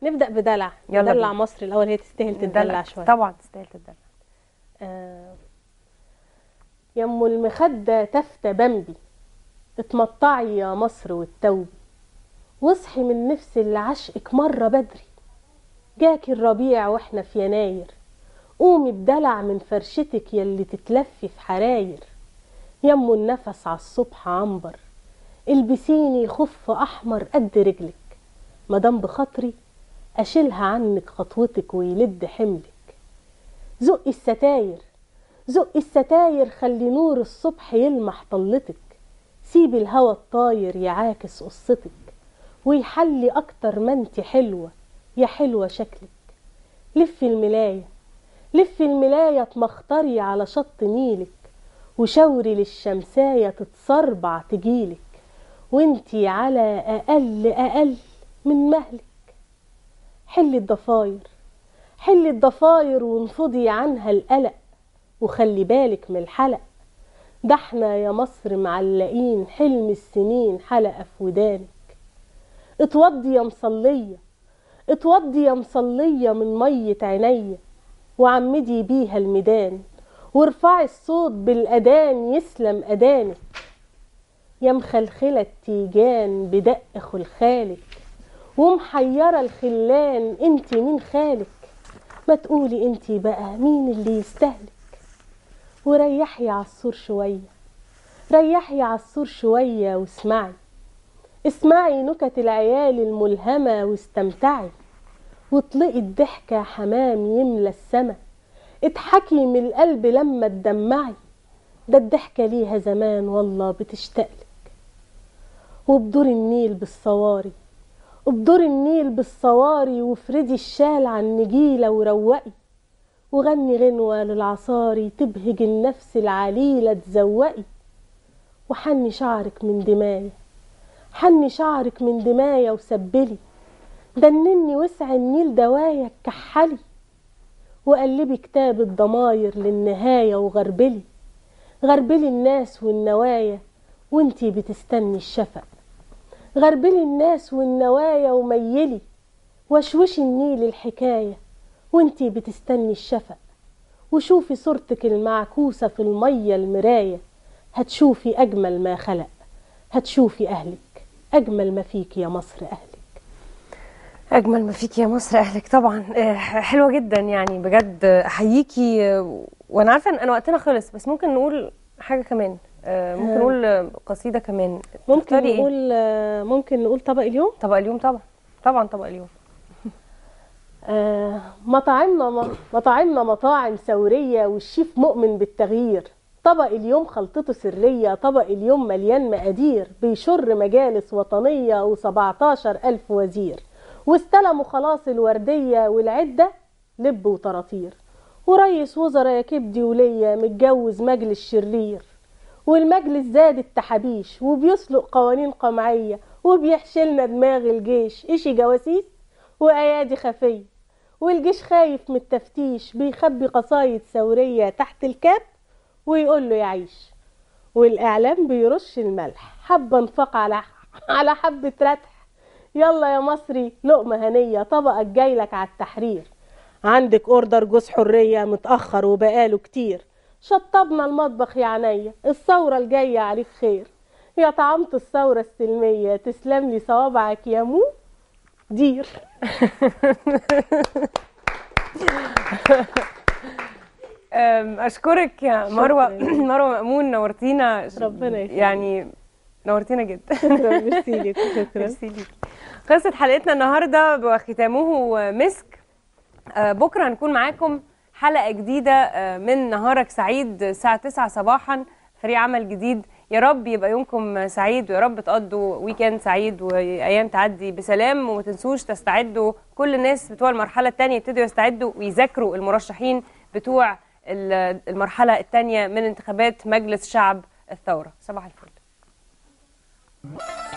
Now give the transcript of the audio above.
نبدا بدلع يلا ندلع بينا. مصر الاول هي تستاهل تدلع شويه طبعا تستاهل تدلع آه، يا ام المخده تفتى بمبي اتمطعي يا مصر والتوبي واصحي من نفس اللي عشقك مره بدري جاكي الربيع واحنا في يناير قومي بدلع من فرشتك يلي تتلفي في حراير يمو النفس على الصبح عنبر البسيني خف احمر قد رجلك مدام بخاطري اشيلها عنك خطوتك ويلد حملك زقي الستاير زقي الستاير خلي نور الصبح يلمح طلتك سيبي الهوا الطاير يعاكس قصتك ويحلي اكتر ما انت حلوة يا حلوة شكلك لفي الملاية لفي الملاية تمخطري على شط نيلك وشوري للشمساية تتصربع تجيلك وانتي على اقل اقل من مهلك حلي الضفاير حلي الضفاير وانفضي عنها القلق وخلي بالك من الحلق ده احنا يا مصر معلقين حلم السنين حلقة في ودانك اتوضي يا مصلية اتوضي يا مصلية من مية عينيا وعمدي بيها الميدان وارفعي الصوت بالأذان يسلم أذانك يا مخلخلة التيجان بدق خلخالك ومحيرة الخلان انت مين خالك ما تقولي انت بقى مين اللي يستهلك وريحي عالسور شوية ريحي عالسور شوية واسمعي اسمعي نكت العيال الملهمة واستمتعي واطلقي الضحكة يا حمام يملى السما اضحكي من القلب لما تدمعي ده الضحكة ليها زمان والله بتشتقلك وبدور النيل بالصواري ابدر النيل بالصواري وافردي الشال عن النجيلة وروقي وغني غنوة للعصاري تبهج النفس العليلة تزوقي وحني شعرك من دماية حني شعرك من دماية وسبلي دنني وسع النيل دوايا كحلي وقلبي كتاب الضماير للنهاية وغربلي غربلي الناس والنوايا وانتي بتستني الشفق غربلي الناس والنوايا وميلي وشوشي النيل الحكاية وانتي بتستني الشفق وشوفي صورتك المعكوسة في المية المراية هتشوفي أجمل ما خلق هتشوفي أهلك أجمل ما فيك يا مصر أهلك اجمل ما فيك يا مصر اهلك طبعا آه، حلوه جدا يعني بجد احييكي آه، وانا عارفه ان أنا وقتنا خلص بس ممكن نقول حاجه كمان آه، ممكن آه. نقول آه، قصيده كمان ممكن تختاري إيه؟ نقول آه، ممكن نقول طبق اليوم طبق اليوم طبعا طبعا طبق اليوم آه، مطاعمنا مطاعمنا مطاعم ثورية والشيف مؤمن بالتغيير طبق اليوم خلطته سرية طبق اليوم مليان مقادير بيشر مجالس وطنية و17 ألف وزير واستلموا خلاص الوردية والعدة لب وطراطير ورئيس وزراء يا كبدي وليا متجوز مجلس شرير والمجلس زاد التحابيش وبيسلق قوانين قمعية وبيحشلنا دماغ الجيش إشي جواسيس وأيادي خفية والجيش خايف من التفتيش بيخبي قصايد ثورية تحت الكاب ويقول له يعيش والإعلام بيرش الملح حبة انفق على على حبة رتح يلا يا مصري لقمة هنية طبقك جايلك على التحرير عندك اوردر جوز حرية متأخر وبقاله كتير شطبنا المطبخ يا عينيا الثورة الجاية عليك خير يا طعمة الثورة السلمية تسلم لي صوابعك يا مو دير أم، اشكرك يا مروه شكراً. مروه مأمون نورتينا ربنا يخليك. يعني نورتينا جدا شكرا ميرسي ليك شكرا ميرسي ليكي. خلصت حلقتنا النهارده وختامه مسك آه، بكره هنكون معاكم حلقه جديده آه، من نهارك سعيد الساعه 9 صباحا فريق عمل جديد يا رب يبقى يومكم سعيد ويا رب تقضوا ويكند سعيد وايام تعدي بسلام وما تنسوش تستعدوا كل الناس بتوع المرحله الثانيه يبتدوا يستعدوا ويذاكروا المرشحين بتوع ال- المرحله الثانيه من انتخابات مجلس شعب الثوره صباح الفل